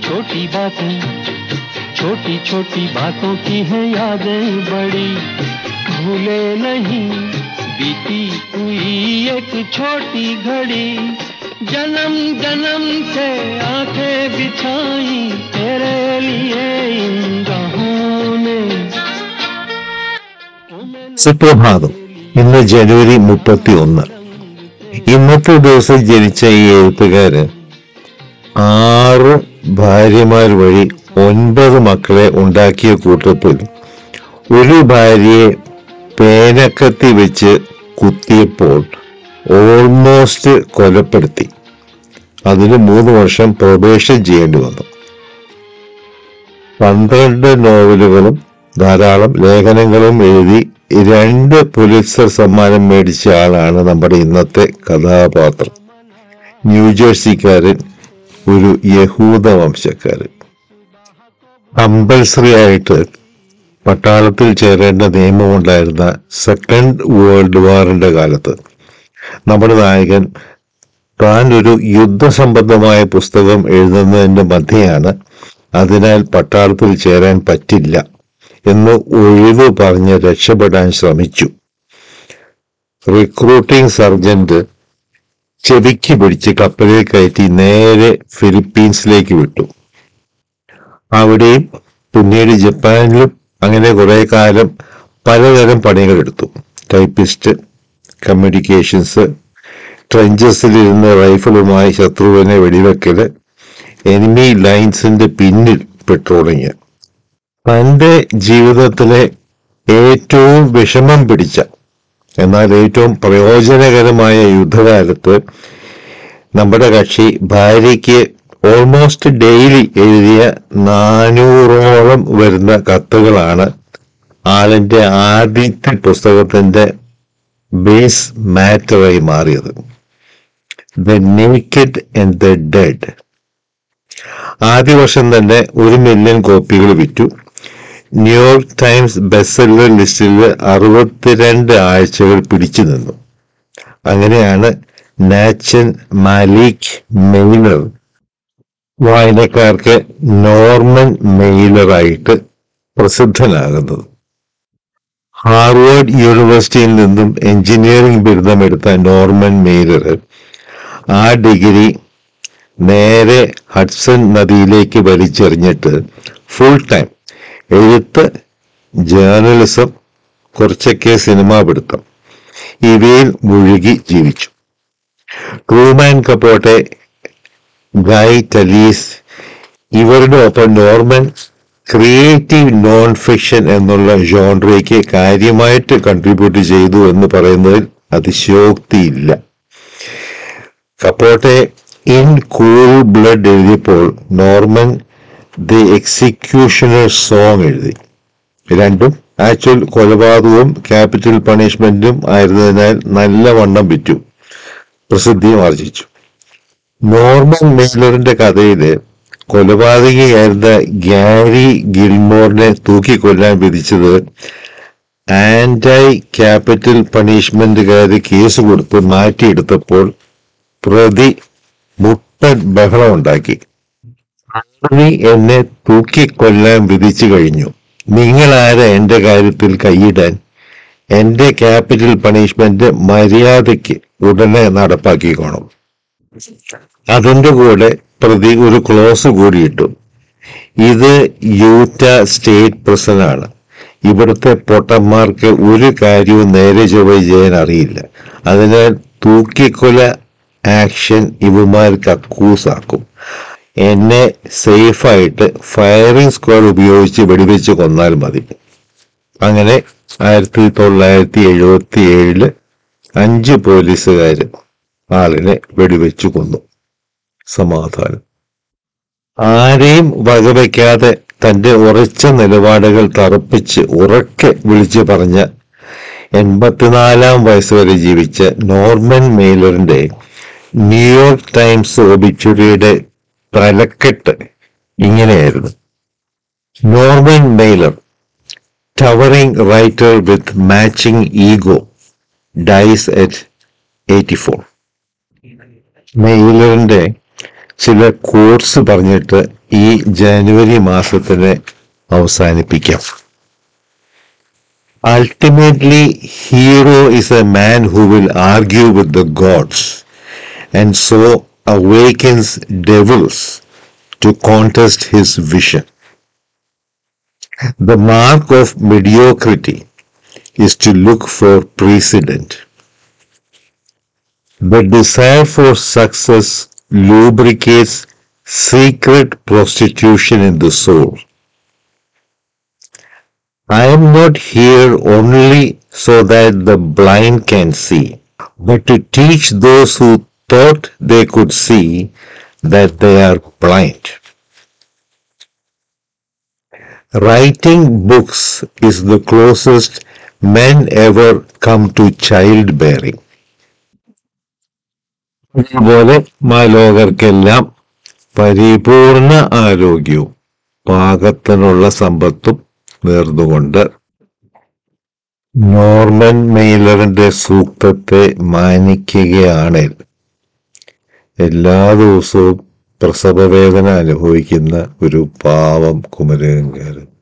छोटी बातें छोटी छोटी बातों की है यादें बड़ी भूले नहीं बीती हुई एक छोटी घड़ी जन्म जन्म से आंखें बिछाई तेरे लिए इन राहों ने സുപ്രഭാതം ഇന്ന് ജനുവരി മുപ്പത്തി ഒന്ന് ഇന്നത്തെ ദിവസം ജനിച്ച ഈ എഴുത്തുകാര് ആറ് ഭാര്യമാർ വഴി ഒൻപത് മക്കളെ ഉണ്ടാക്കിയ കൂട്ടത്തിൽ ഒരു ഭാര്യയെ പേനക്കത്തി വെച്ച് കുത്തിയപ്പോൾ ഓൾമോസ്റ്റ് കൊലപ്പെടുത്തി അതിന് മൂന്ന് വർഷം പ്രൊബേഷൻ ചെയ്യേണ്ടി വന്നു പന്ത്രണ്ട് നോവലുകളും ധാരാളം ലേഖനങ്ങളും എഴുതി രണ്ട് പുലിത്സർ സമ്മാനം മേടിച്ച ആളാണ് നമ്മുടെ ഇന്നത്തെ കഥാപാത്രം ന്യൂജേഴ്സിക്കാരൻ ഒരു യഹൂദ വംശക്കാരൻ കമ്പൽസറി ആയിട്ട് പട്ടാളത്തിൽ ചേരേണ്ട നിയമമുണ്ടായിരുന്ന സെക്കൻഡ് വേൾഡ് വാറിന്റെ കാലത്ത് നമ്മുടെ നായകൻ താൻ ഒരു യുദ്ധസംബന്ധമായ പുസ്തകം എഴുതുന്നതിന്റെ മധ്യയാണ് അതിനാൽ പട്ടാളത്തിൽ ചേരാൻ പറ്റില്ല എന്ന് ഒഴിവ് പറഞ്ഞ് രക്ഷപ്പെടാൻ ശ്രമിച്ചു റിക്രൂട്ടിംഗ് സർജന്റ് ചെവിക്ക് പിടിച്ച് കപ്പലിൽ കയറ്റി നേരെ ഫിലിപ്പീൻസിലേക്ക് വിട്ടു അവിടെയും പിന്നീട് ജപ്പാനിലും അങ്ങനെ കുറെ കാലം പലതരം പണികൾ എടുത്തു ടൈപ്പിസ്റ്റ് കമ്മ്യൂണിക്കേഷൻസ് ട്രെഞ്ചസിലിരുന്ന് റൈഫിളുമായി ശത്രുവിനെ വെടിവെക്കല് എനിമി ലൈൻസിന്റെ പിന്നിൽ പെട്രോളിങ് തന്റെ ജീവിതത്തിലെ ഏറ്റവും വിഷമം പിടിച്ച എന്നാൽ ഏറ്റവും പ്രയോജനകരമായ യുദ്ധകാലത്ത് നമ്മുടെ കക്ഷി ഭാര്യയ്ക്ക് ഓൾമോസ്റ്റ് ഡെയിലി എഴുതിയ നാനൂറോളം വരുന്ന കത്തുകളാണ് ആളിന്റെ ആദ്യത്തെ പുസ്തകത്തിന്റെ ബേസ് മാറ്ററായി മാറിയത് the naked and the dead ആദ്യ വർഷം തന്നെ ഒരു മില്യൺ കോപ്പികൾ വിറ്റു ന്യൂയോർക്ക് ടൈംസ് ബെസ്റ്റ്സെല്ലർ ലിസ്റ്റിൽ അറുപത്തിരണ്ട് ആഴ്ചകൾ പിടിച്ചു നിന്നു അങ്ങനെയാണ് നാച്ചൻ മാലിക് മെയിലർ വായനക്കാർക്ക് നോർമൻ മെയിലറായിട്ട് പ്രസിദ്ധനാകുന്നത് ഹാർവേഡ് യൂണിവേഴ്സിറ്റിയിൽ നിന്നും എഞ്ചിനീയറിംഗ് ബിരുദമെടുത്ത നോർമൻ മെയിലർ ആ ഡിഗ്രി നേരെ ഹഡ്സൺ നദിയിലേക്ക് വലിച്ചെറിഞ്ഞിട്ട് ഫുൾ ടൈം എഴുത്ത് ജേർണലിസം കുറച്ചൊക്കെ സിനിമാ പിടുത്തം ഇവയിൽ മുഴുകി ജീവിച്ചു ട്രൂമാൻ കപ്പോട്ടെ ഗായ് ടലീസ് ഇവരുടെ ഒപ്പം നോർമൻ ക്രിയേറ്റീവ് നോൺ ഫിക്ഷൻ എന്നുള്ള ജോൺറയ്ക്ക് കാര്യമായിട്ട് കൺട്രിബ്യൂട്ട് ചെയ്തു എന്ന് പറയുന്നതിൽ അതിശയോക്തിയില്ല കപ്പോട്ടെ ഇൻ കൂൾ ബ്ലഡ് എഴുതിയപ്പോൾ നോർമൻ ദി എക്സിക്യൂഷണർ സോങ് എഴുതി രണ്ടും ആക്ച്വൽ കൊലപാതകവും ക്യാപിറ്റൽ പണിഷ്മെന്റും ആയിരുന്നതിനാൽ നല്ല വണ്ണം വിറ്റു പ്രസിദ്ധിയും ആർജിച്ചു നോർമൻ മെയിലറിന്റെ കഥയില് കൊലപാതകിയായിരുന്ന ഗ്യാരി ഗിൽമോറിനെ തൂക്കിക്കൊല്ലാൻ വിധിച്ചത് ആന്റൈ ക്യാപിറ്റൽ പണിഷ്മെന്റുകാര് കേസ് കൊടുത്ത് മാറ്റിയെടുത്തപ്പോൾ പ്രതി മുട്ടൻ ബഹളം ഉണ്ടാക്കി നീ എന്നെ തൂക്കിക്കൊല്ലാൻ വിധിച്ചു കഴിഞ്ഞു നിങ്ങൾ ആരാ എന്റെ കാര്യത്തിൽ കൈയിടാൻ എന്റെ ക്യാപിറ്റൽ പണിഷ്മെന്റ് മര്യാദയ്ക്ക് ഉടനെ നടപ്പാക്കിക്കോണം അതിന്റെ കൂടെ പ്രതി ഒരു ക്ലോസ് കൂടിയിട്ടു ഇത് യൂറ്റ സ്റ്റേറ്റ് പ്രസൻ ആണ് ഇവിടുത്തെ പൊട്ടന്മാർക്ക് ഒരു കാര്യവും നേരെ ചൊവ്വ ചെയ്യാൻ അറിയില്ല അതിനാൽ തൂക്കിക്കൊല ആക്ഷൻ ഇവന്മാർ കക്കൂസാക്കും എന്നെ സേഫായിട്ട് ഫയറിംഗ് സ്ക്വാഡ് ഉപയോഗിച്ച് വെടിവെച്ച് കൊന്നാൽ മതി അങ്ങനെ ആയിരത്തി തൊള്ളായിരത്തി എഴുപത്തി ഏഴില് അഞ്ച് പോലീസുകാര് ആളിനെ വെടിവെച്ചു കൊന്നു സമാധാനം ആരെയും വകവയ്ക്കാതെ തന്റെ ഉറച്ച നിലപാടുകൾ തറപ്പിച്ച് ഉറക്കെ വിളിച്ചു പറഞ്ഞ എൺപത്തിനാലാം വയസ്സ് വരെ ജീവിച്ച നോർമൻ മെയിലറിന്റെ ന്യൂയോർക്ക് ടൈംസ് ഒബിച്ചുറിയുടെ തലക്കെട്ട് ഇങ്ങനെയായിരുന്നു Norman Mailer towering writer with matching ego dies at eighty four മെയിലറിന്റെ ചില കോഴ്സ് പറഞ്ഞിട്ട് ഈ ജനുവരി മാസത്തിന് അവസാനിപ്പിക്കാം Ultimately, hero is a man who will argue with the gods and so awakens devils to contest his vision. The mark of mediocrity is to look for precedent. The desire for success lubricates secret prostitution in the soul. I am not here only so that the blind can see, but to teach those who thought they could see that they are blind. Writing books is the closest men ever come to childbearing. അതുപോലെ മാലോകർക്കെല്ലാം പരിപൂർണ ആരോഗ്യവും പാകത്തിനുള്ള സമ്പത്തും നേർന്നുകൊണ്ട് Norman മെയിലറിന്റെ സൂക്തത്തെ മാനിക്കുകയാണ് എല്ലാ ദിവസവും പ്രസവവേദന അനുഭവിക്കുന്ന ഒരു പാവം കുമരകൻകാരൻ